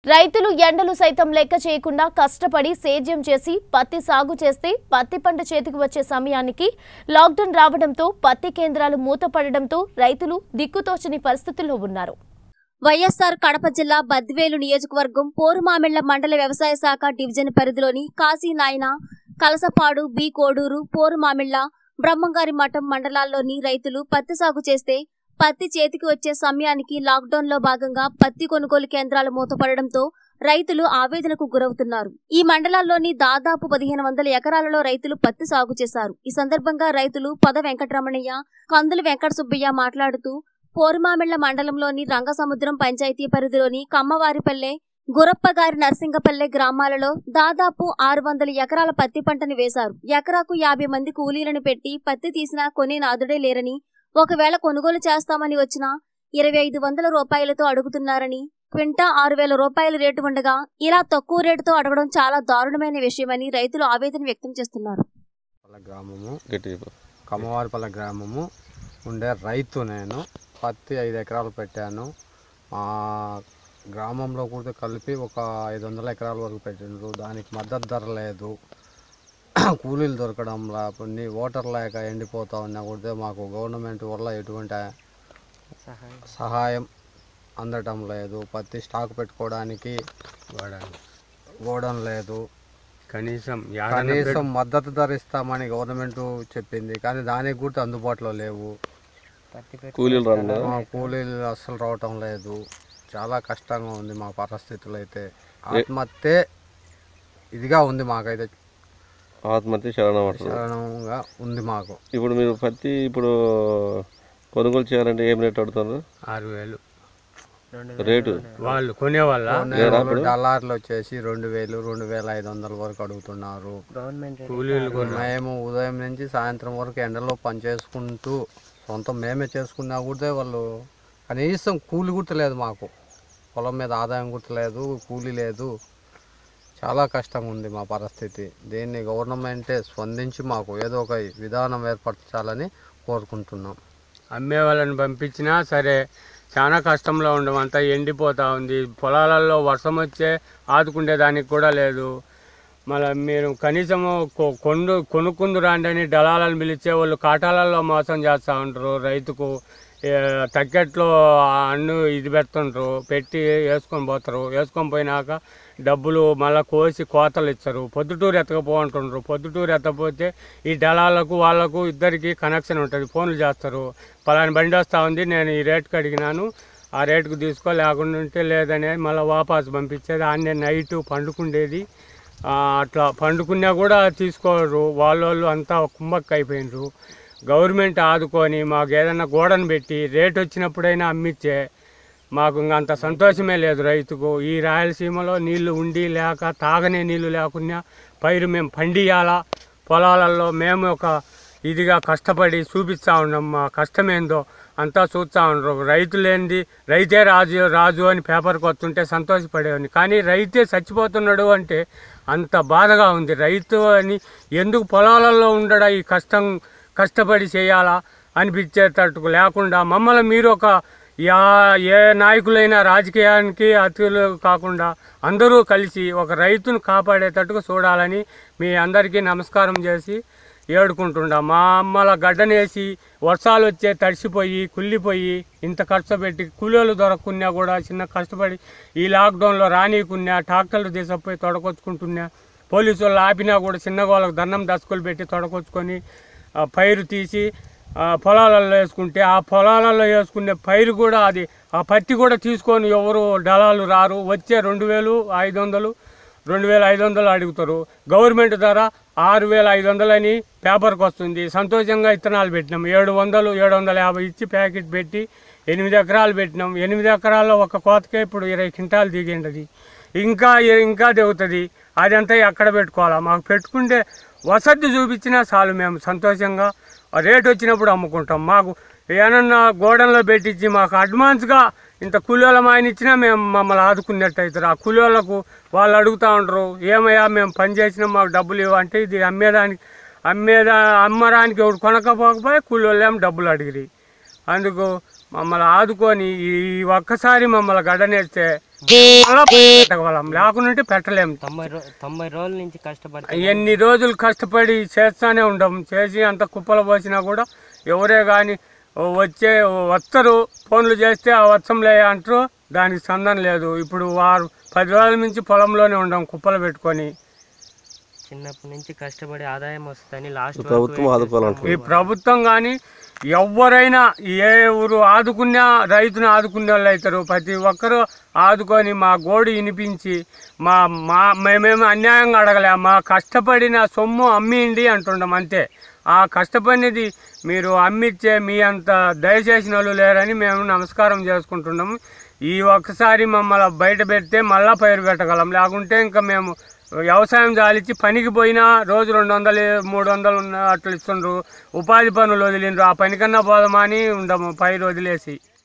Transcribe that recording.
రైతులు ఎండలు సైతం లెక్క చేయకుండా కష్టపడి సేద్యం చేసి పత్తి సాగు చేస్తే పత్తి పంట చేతికి వచ్చే సమయానికి లాక్డౌన్ రావడంతో పత్తి కేంద్రాలు మూతపడడంతో రైతులు దిక్కుతోచని పరిస్థితుల్లో ఉన్నారు వైఎస్సార్ కడప జిల్లా బద్వేలు నియోజకవర్గం పోరుమామిళ్ల మండల వ్యవసాయ శాఖ డివిజన్ పరిధిలోని కాశీనాయన కలసపాడు బి కోడూరు పోరుమామిళ్ల బ్రహ్మంగారి మఠం మండలాల్లోని రైతులు పత్తి సాగు చేస్తే పత్తి చేతికి వచ్చే సమయానికి లాక్డౌన్ లో భాగంగా పత్తి కొనుగోలు కేంద్రాలు మూతపడడంతో రైతులు ఆవేదనకు గురవుతున్నారు ఈ మండలాల్లోని దాదాపు పదిహేను వందల ఎకరాలలో రైతులు పత్తి సాగు చేశారు ఈ సందర్భంగా రైతులు పద వెంకటరమణయ్య కందుల వెంకట సుబ్బయ్య మాట్లాడుతూ పోరుమామిళ్ల మండలంలోని రంగసముద్రం పంచాయతీ పరిధిలోని కమ్మవారిపల్లె గురప్పగారి నర్సింగపల్లె గ్రామాలలో దాదాపు ఆరు వందల ఎకరాల పత్తి పంటని వేశారు ఎకరాకు యాభై మంది కూలీలను పెట్టి పత్తి తీసినా కొనే నాదుడే లేరని ఒకవేళ కొనుగోలు చేస్తామని వచ్చినా ఇరవై ఐదు వందల రూపాయలతో అడుగుతున్నారని క్వింటా ఆరు వేల రూపాయల రేటు ఉండగా ఇలా తక్కువ రేటుతో అడగడం చాలా దారుణమైన విషయమని రైతులు ఆవేదన వ్యక్తం చేస్తున్నారు పల్లె గ్రామము గట్టి చెప్పు. కమ్మవారిపల్లె గ్రామము ఉండే రైతు నేను పత్తి ఐదు ఎకరాలు పెట్టాను మా గ్రామంలో కూడా కలిపి ఒక ఐదు వందల ఎకరాల వరకు పెట్టిండ్రు దానికి మద్దతు ధర లేదు కూలీలు దొరకడం లేకపోతే ఓటర్ లేక ఎండిపోతా ఉన్నా కూడా మాకు గవర్నమెంట్ వల్ల ఎటువంటి సహాయం అందటం లేదు పత్తి స్టాక్ పెట్టుకోవడానికి గోడౌన్ లేదు కనీసం యాడన్న కనీసం మద్దతు ధర ఇస్తామని గవర్నమెంట్ చెప్పింది కానీ దానికి కూడా అందుబాటులో లేవు కూలీలు రాను మా కూలీలు అస్సలు రావటం లేదు చాలా కష్టంగా ఉంది మా పరిస్థితులు అయితే ఆత్మహత్య ఇదిగా ఉంది మాకైతే ఆత్మహత్య శరణం అంటారు శరణంగా ఉంది మాకు ఇప్పుడు మీరు పత్తి ఇప్పుడు కొనుగోలు చేయాలంటే ఏం రేట్ అడుగుతున్నారు ఆరు వేలు రేటు వాళ్ళు కొనేవాళ్ళ కొనేవాళ్ళు డల్లార్లు వచ్చేసి రెండు వేలు రెండు వేల ఐదు వందల వరకు అడుగుతున్నారు కూలీలు కొన్న మేము ఉదయం నుంచి సాయంత్రం వరకు ఎండలో పని చేసుకుంటూ సొంతం మేమే చేసుకున్నా కూడా వాళ్ళు కనీసం కూలి గుర్తలేదు మాకు పొలం మీద ఆదాయం గుర్తలేదు కూలి లేదు చాలా కష్టంగా ఉంది మా పరిస్థితి దీన్ని గవర్నమెంటే స్పందించి మాకు ఏదో ఒక విధానం ఏర్పరచాలని కోరుకుంటున్నాం అమ్మే వాళ్ళని పంపించినా సరే చాలా కష్టంలో ఉండడం అంతా ఎండిపోతా ఉంది పొలాలలో వర్షం వచ్చే ఆదుకునే దానికి కూడా లేదు మళ్ళీ మీరు కనీసము కొ- కొండు కొనుక్కుందు రాండి అని దళాలను పిలిచే వాళ్ళు కాటాలలో మోసం చేస్తూ ఉంటారు రైతుకు ఏ, తగ్గట్లో అన్ను ఇది పెడుతుంటారు పెట్టి వేసుకొని పోతారు వేసుకొని పోయినాక డబ్బులు మళ్ళీ కోసి కోతలు ఇస్తారు పొద్దుటూరు ఎత్తకపో అంటుండ్రు పొద్దుటూరు ఎత్తకపోతే ఈ దళాలకు వాళ్ళకు ఇద్దరికి కనెక్షన్ ఉంటుంది ఫోన్లు చేస్తారు పలాని బండి వస్తూ ఉంది నేను ఈ రేటుకి అడిగినాను ఆ రేటుకు తీసుకో లేకుండా ఉంటే లేదని మళ్ళీ వాపస్ పంపించేది ఆన్నే నైట్ పండుకుండేది ఆ, అట్లా పండుకున్నా కూడా తీసుకోరు వాళ్ళోళ్ళు అంతా కుమ్మక్క అయిపోయినరు గవర్నమెంట్ ఆదుకొని మాకు ఏదన్నా గోడను పెట్టి రేట్ వచ్చినప్పుడైనా అమ్మిచ్చే మాకు ఇంక అంత సంతోషమే లేదు రైతుకు ఈ రాయలసీమలో నీళ్లు ఉండి లేక తాగనే నీళ్లు లేకున్నా పైరు మేము పండియాలా పొలాలలో మేము ఒక ఇదిగా కష్టపడి చూపిస్తూ ఉన్నాం మా కష్టమేందో అంతా చూస్తూ ఉండరు రైతు లేనిది రైతే రాజు రాజు అని పేపర్కి వస్తుంటే సంతోషపడేవాడిని కానీ రైతే చచ్చిపోతున్నాడు అంటే అంత బాధగా ఉంది రైతు అని ఎందుకు పొలాలలో ఉండడా ఈ కష్టం కష్టపడి చేయాలా అనిపించేటట్టుకు లేకుండా మమ్మల్ని మీరు ఒక యా ఏ నాయకులైనా రాజకీయానికి అతిథులు కాకుండా అందరూ కలిసి ఒక రైతును కాపాడేటట్టుగా చూడాలని మీ అందరికీ నమస్కారం చేసి ఏడుకుంటుండా మా అమ్మల గడ్డనేసి వర్షాలు వచ్చే తడిసిపోయి కుళ్ళిపోయి ఇంత కష్టపెట్టి కూలీలు దొరకకున్నా కూడా చిన్న కష్టపడి ఈ లాక్డౌన్లో రానీకున్నా ట్రాక్టర్లు తీసుకుపోయి తొడకొచ్చుకుంటున్నా పోలీసు వాళ్ళు ఆపినా కూడా చిన్న వాళ్ళకి దండం దసుకులు పెట్టి తొడకొచ్చుకొని ఆ పైరు తీసి ఆ పొలాలలో వేసుకుంటే ఆ పొలాలలో వేసుకునే పైరు కూడా అది ఆ పత్తి కూడా తీసుకొని ఎవరు డలాలు రారు వచ్చే రెండు వేలు ఐదు వందలు రెండు వేల ఐదు వందలు అడుగుతారు గవర్నమెంట్ ధర ఆరు వేల ఐదు వందలు అని పేపర్కి వస్తుంది సంతోషంగా ఇత్తనాలు పెట్టినాం ఏడు వందలు ఏడు వందల యాభై ఇచ్చి ప్యాకెట్ పెట్టి ఎనిమిది ఎకరాలు పెట్టినాం ఎనిమిది ఎకరాల్లో ఒక కోతకే ఇప్పుడు ఇరవై క్వింటాలు దిగిండది ఇంకా ఇంకా దిగుతుంది అదంతా ఎక్కడ పెట్టుకోవాలా మాకు పెట్టుకుంటే వసతి చూపించినా చాలు మేము సంతోషంగా ఆ రేట్ వచ్చినప్పుడు అమ్ముకుంటాం మాకు ఏమన్నా గోడల్లో పెట్టించి మాకు అడ్వాన్స్గా ఇంత కూలీల ఆయన ఇచ్చినా మేము మమ్మల్ని ఆదుకున్నట్టు అవుతారు ఆ కూలీలకు వాళ్ళు అడుగుతూ ఉంటారు ఏమయ్యా మేము పని చేసినా మాకు డబ్బులు ఇవ్వంటే ఇది అమ్మేదానికి అమ్మేదా అమ్మడానికి ఎవడు కొనకపోకపోయి కూలీలు ఏమో డబ్బులు అడిగిరి అందుకు మమ్మల్ని ఆదుకొని ఈ ఒక్కసారి మమ్మల్ని గడ్డనేస్తే అలా పెట్టగలం లేకుంటే పెట్టలేము తొంభై రో తొంభై రోజుల నుంచి కష్టపడి ఎన్ని రోజులు కష్టపడి చేస్తానే ఉండం చేసి అంత కుప్పలు పోసినా కూడా ఎవరే కానీ వచ్చే వస్తారు ఫోన్లు చేస్తే ఆ వచ్చంలే అంటారు దానికి సందం లేదు ఇప్పుడు వారు పది రోజుల నుంచి పొలంలోనే ఉండం కుప్పలు పెట్టుకొని చిన్నప్పటి నుంచి కష్టపడి ఆదాయం వస్తుందని లాస్ట్ ప్రభుత్వం ఆదుకోవాలంటున్నారు ఈ ప్రభుత్వం కానీ ఎవరైనా ఏ ఊరు ఆదుకున్నా రైతుని ఆదుకునే వాళ్ళు అవుతారు ప్రతి ఒక్కరూ ఆదుకొని మా గోడు వినిపించి మా మా మేమేమి అన్యాయంగా అడగలే మా కష్టపడిన సొమ్ము అమ్మిండి అంటుండం అంతే ఆ కష్టపడినది మీరు అమ్మిచ్చే మీ అంత దయచేసిన వాళ్ళు లేరని మేము నమస్కారం చేసుకుంటున్నాము ఈ ఒక్కసారి మమ్మల్ని బయట పెడితే మళ్ళా పైరు పెట్టగలం లేకుంటే ఇంకా మేము వ్యవసాయం జాలిచ్చి పనికి పోయినా రోజు రెండు వందలు మూడు వందలు ఉన్న అట్లా ఇస్తుండ్రు ఉపాధి పనులు వదిలిండ్రు ఆ పనికన్నా పోదామని ఉండము పైరు వదిలేసి